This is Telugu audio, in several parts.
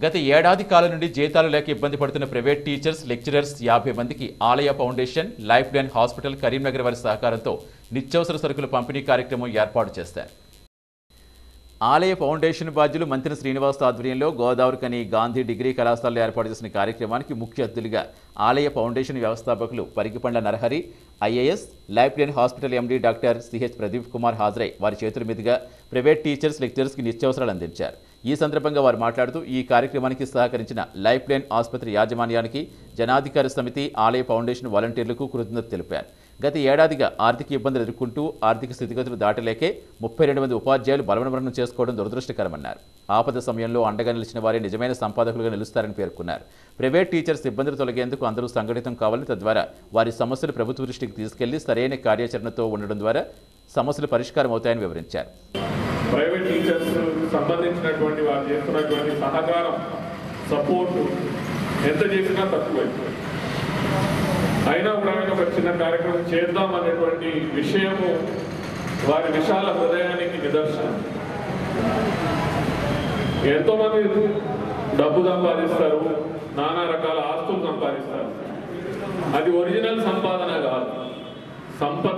గత ఏడాది కాలం నుండి జీతాలు లేక ఇబ్బంది పడుతున్న ప్రైవేట్ టీచర్స్ లెక్చరర్స్ యాభై మందికి Alaya foundation lifeline hospital Karimnagar వారి సహకారంతో నిత్యావసర సరుకుల పంపిణీ కార్యక్రమం ఏర్పాటు చేస్తారు ఆలయ ఫౌండేషన్ బాధ్యులు మంత్రి శ్రీనివాస్ ఆధ్వర్యంలో గోదావరికని గాంధీ డిగ్రీ కళాశాలలో ఏర్పాటు చేసిన కార్యక్రమానికి ముఖ్య అతిథులుగా ఆలయ ఫౌండేషన్ వ్యవస్థాపకులు Parigipandla Narahari IAS lifeline hospital MD doctor CH Pradeep Kumar హాజరై వారి చేతుల మీదుగా ప్రైవేట్ టీచర్స్ లెక్చరర్స్కి నిత్యావసరాలు అందించారు ఈ సందర్భంగా వారు మాట్లాడుతూ ఈ కార్యక్రమానికి సహకరించిన లైఫ్ లైన్ ఆసుపత్రి యాజమాన్యానికి జనాధికార సమితి ఆలయ ఫౌండేషన్ వాలంటీర్లకు కృతజ్ఞత తెలిపారు గత ఏడాదిగా ఆర్థిక ఇబ్బందులు ఎదుర్కొంటూ ఆర్థిక స్థితిగతులు దాటలేకే ముప్పై రెండు మంది ఉపాధ్యాయులు బలవనమరణం చేసుకోవడం దురదృష్టకరమన్నారు ఆపద సమయంలో అండగా నిలిచిన వారే నిజమైన సంపాదకులుగా నిలుస్తారని పేర్కొన్నారు ప్రైవేట్ టీచర్స్ ఇబ్బందులు తొలగేందుకు అందరూ సంఘటితం కావాలని తద్వారా వారి సమస్యలు ప్రభుత్వ దృష్టికి తీసుకెళ్లి సరైన కార్యాచరణతో ఉండడం ద్వారా సమస్యలు పరిష్కారం అవుతాయని వివరించారు ప్రైవేట్ టీచర్స్ సంబంధించినటువంటి వారు చేస్తున్నటువంటి సహకారం సపోర్ట్ ఎంత చేసినా తక్కువే అయినా కూడా ఆయన ఒక చిన్న కార్యక్రమం చేద్దాం అనేటువంటి విషయము వారి విశాల హృదయానికి నిదర్శనం ఎంతో మంది డబ్బు సంపాదిస్తారు నానా రకాల ఆస్తులు సంపాదిస్తారు అది ఒరిజినల్ సంపాదన కాదు సంపద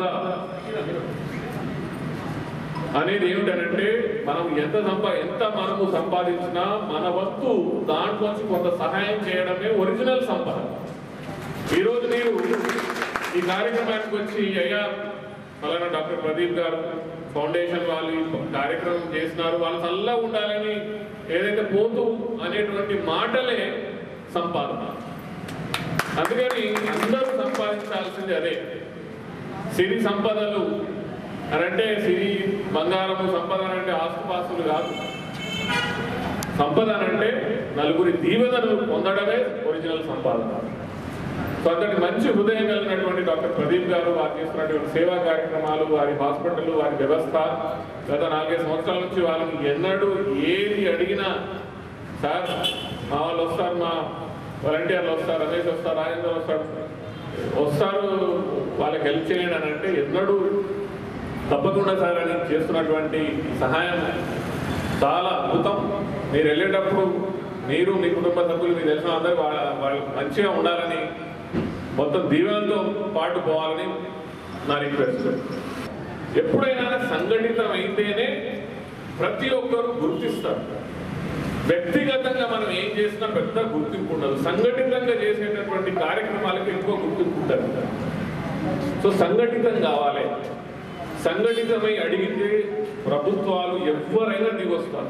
అనేది ఏమిటంటే మనం ఎంత సంపా ఎంత మనము సంపాదించినా మన వంతు దాంట్లోంచి కొంత సహాయం చేయడమే ఒరిజినల్ సంపద ఈరోజు మీరు ఈ కార్యక్రమానికి వచ్చి అయ్యా ఫలానా డాక్టర్ ప్రదీప్ గారు ఫౌండేషన్ వాళ్ళు ఈ కార్యక్రమం చేసినారు వాళ్ళు చల్లగా ఉండాలని ఏదైతే పోతూ అనేటువంటి మాటలే సంపాదన అందుకని అందరూ సంపాదించాల్సింది అదే సిరి సంపదలు అని అంటే సిరి బంగారము సంపద అని అంటే ఆస్తుపాస్తులు కాదు సంపద అని అంటే నలుగురి దీవెనలు పొందడమే ఒరిజినల్ సంపాదన సో అంతటి మంచి హృదయం కలిగినటువంటి డాక్టర్ ప్రదీప్ గారు వారు చేస్తున్నటువంటి సేవా కార్యక్రమాలు వారి హాస్పిటల్ వారి వ్యవస్థ గత నాలుగైదు సంవత్సరాల నుంచి వాళ్ళకి ఎన్నడూ ఏది అడిగినా సార్ మా వాళ్ళు వస్తారు మా వాలంటీర్లు వస్తారు రమేష్ వస్తారు రాజేందర్ వస్తాడు వస్తారు వాళ్ళకి హెల్ప్ చేయండి అని అంటే ఎన్నడూ తప్పకుండా సార్ అని చేస్తున్నటువంటి సహాయం చాలా అద్భుతం మీరు వెళ్ళేటప్పుడు మీరు మీ కుటుంబ సభ్యులు మీకు తెలిసిన అందరూ వాళ్ళ వాళ్ళు మంచిగా ఉండాలని మొత్తం దీవెనతో పాటు పోవాలని నా రిక్వెస్ట్ ఎప్పుడైనా సంఘటితం అయితేనే ప్రతి ఒక్కరు గుర్తిస్తారు వ్యక్తిగతంగా మనం ఏం చేసినా పెద్ద గుర్తింపు ఉండదు సంఘటితంగా చేసేటటువంటి కార్యక్రమాలకు ఎక్కువ గుర్తింపు ఉంటుంది సో సంఘటితం కావాలి సంఘటితమై అడిగితే ప్రభుత్వాలు ఎవరైనా దిగొస్తారు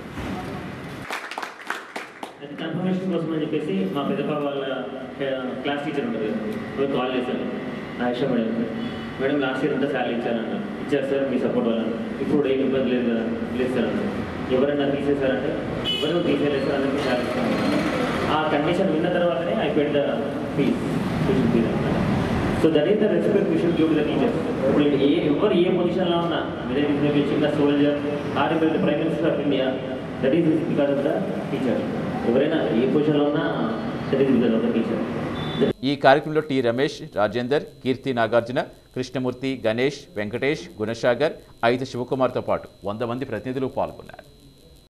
అది కన్ఫర్మేషన్ కోసం అని చెప్పేసి మా పెద్దపా వాళ్ళ క్లాస్ టీచర్ ఉంటుంది వాళ్ళు కాల్ చేశాను Ayesha madam madam last year అంతా శాలరీ ఇచ్చారన్న ఇచ్చారు సార్ మీ సపోర్ట్ వల్ల ఇప్పుడు ఏం ఇబ్బంది లేదు కదా లేదు సార్ అన్న ఎవరైనా తీసేశారంటే ఎవరు తీసేయలేదు సార్ అందరికీ శాలరీ ఇస్తాను ఆ కండిషన్ విన్న తర్వాతనే I paid the fees tuition fees అనమాట so that is the respect we should give to the teachers ఇప్పుడు ఏ ఎవరు ఏ పొజిషన్లో ఉన్నా మీరే తీసుకునే చిన్న సోల్జర్ ఆర్ ఇప్పుడు prime minister of India that is because of the teacher ఎవరైనా ఏ పొజిషన్లో ఉన్నా that is because of the teacher ఈ కార్యక్రమంలో టి రమేష్ రాజేందర్ కీర్తి నాగార్జున కృష్ణమూర్తి గణేష్ వెంకటేష్ గుణసాగర్ ఐదు శివకుమార్తో పాటు వంద మంది ప్రతినిధులు పాల్గొన్నారు